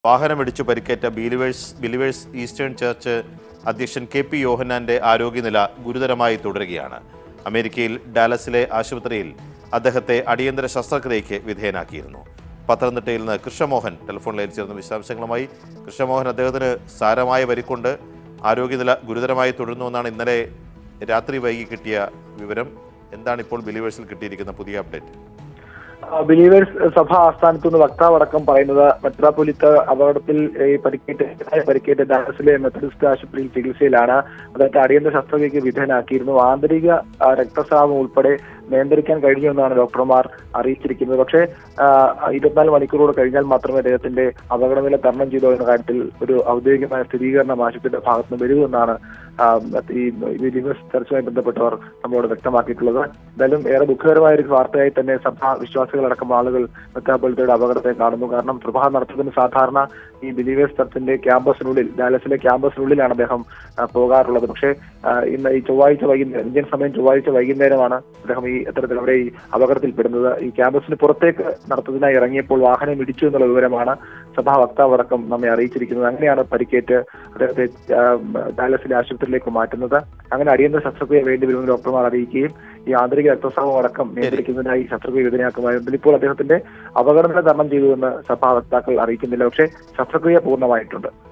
വാഹനമിടിച്ചു പരിക്കേറ്റ believers believers eastern church അധ്യക്ഷൻ K P യോഹന്നാന്റെ ആരോഗ്യനില ഗുരുതരമായി തുടരുകയാണ് അമേരിക്കയിൽ ഡാലസിലെ ആശുപത്രിയിൽ അദ്ദേഹത്തെ അടിയന്തര ശസ്ത്രക്രിയയ്ക്ക് വിധേയനാക്കിയിരുന്നു പത്തനംതിട്ടയിൽ നിന്ന് കൃഷ്ണമോഹൻ ടെലിഫോൺ ലൈനിൽ ചേർന്ന വിശദാംശങ്ങളുമായി കൃഷ്ണമോഹൻ അദ്ദേഹത്തിന് സാരമായ പരിക്കുണ്ട് ആരോഗ്യനില ഗുരുതരമായി തുടരുന്നുവെന്നാണ് ഇന്നലെ രാത്രി വൈകി കിട്ടിയ വിവരം എന്താണ് ഇപ്പോൾ ബിലീവേഴ്സിൽ കിട്ടിയിരിക്കുന്ന പുതിയ അപ്ഡേറ്റ് ആ, ബിലീവേഴ്സ് സഭ ആസ്ഥാനത്ത് നിന്ന് വക്താവടക്കം പറയുന്നത് മെത്രാപ്പൊലിത്ത അപകടത്തിൽ ഈ പരിക്കേറ്റ് പരിക്കേറ്റ ഡാലസിലെ മെത്തഡിസ്റ്റ് ആശുപത്രിയിൽ ചികിത്സയിലാണ് അദ്ദേഹത്തെ അടിയന്തര ശസ്ത്രക്രിയക്ക് വിധേയനാക്കിയിരുന്നു ആന്തരിക ആ, രക്തസ്രാവം ഉൾപ്പെടെ നിയന്ത്രിക്കാൻ കഴിഞ്ഞു എന്നാണ് ഡോക്ടർമാർ അറിയിച്ചിരിക്കുന്നത് പക്ഷേ ആ, ഇരുപത്തിനാല് മണിക്കൂറോട് കഴിഞ്ഞാൽ മാത്രമേ അദ്ദേഹത്തിന്റെ അപകടനില തരണം ചെയ്തോ എന്ന കാര്യത്തിൽ ഒരു ഔദ്യോഗികമായ സ്ഥിരീകരണം ആശുപത്രിയുടെ ഭാഗത്ത് നിന്ന് വരുമെന്നാണ് ആ, ഈ ബിലീവേഴ്സ് ചർച്ചയുമായി ബന്ധപ്പെട്ടവർ നമ്മളോട് വ്യക്തമാക്കിയിട്ടുള്ളത് എന്തായാലും ഏറെ ദുഃഖകരമായ ഒരു വാർത്തയായി തന്നെ സഭാ വിശ്വാസികളടക്കം ആളുകൾ മെത്രാപ്പൊലിത്തയുടെ അപകടത്തെ കാണുന്നു കാരണം പ്രഭാതം നടത്തുന്നതിന് സാധാരണ ഈ ബിലീവേഴ്സ് ചർച്ചിന്റെ ക്യാമ്പസിനുള്ളിൽ ഡാലസിലെ ക്യാമ്പസിനുള്ളിലാണ് അദ്ദേഹം ആ, പോകാറുള്ളത് പക്ഷേ ആ, ഇന്ന് ഈ ചൊവ്വാഴ്ച വൈകുന്നേരം ഇന്ത്യൻ സമയം ചൊവ്വാഴ്ച വൈകുന്നേരമാണ് അദ്ദേഹം ഈ ഇത്തരത്തിൽ അവിടെ ഈ അപകടത്തിൽപ്പെടുന്നത് ഈ ക്യാമ്പസിന് പുറത്തേക്ക് നടത്തുന്നതിനായി ഇറങ്ങിയപ്പോൾ വാഹനം ഇടിച്ചു എന്നുള്ള വിവരമാണ് സഭാ വക്താവടക്കം നമ്മെ അറിയിച്ചിരിക്കുന്നത് അങ്ങനെയാണ് പരിക്കേറ്റ് അദ്ദേഹത്തെ ആ, ഡാലസിലെ ആശുപത്രിയിലേക്ക് മാറ്റുന്നത് അങ്ങനെ അടിയന്തര ശസ്ത്രക്രിയ വേണ്ടി വരുമെന്ന് ഡോക്ടർമാർ അറിയിക്കുകയും ഈ ആന്തരിക രക്തസ്രാവം അടക്കം നിയന്ത്രിക്കുന്നതിനായി ശസ്ത്രക്രിയ വിധേയനാക്കുമായിരുന്നു ഇപ്പോൾ അദ്ദേഹത്തിന്റെ അപകടനില തരണം ചെയ്തുവെന്ന് സഭാ വക്താക്കൾ അറിയിക്കുന്നില്ല പക്ഷേ ശസ്ത്രക്രിയ പൂർണ്ണമായിട്ടുണ്ട്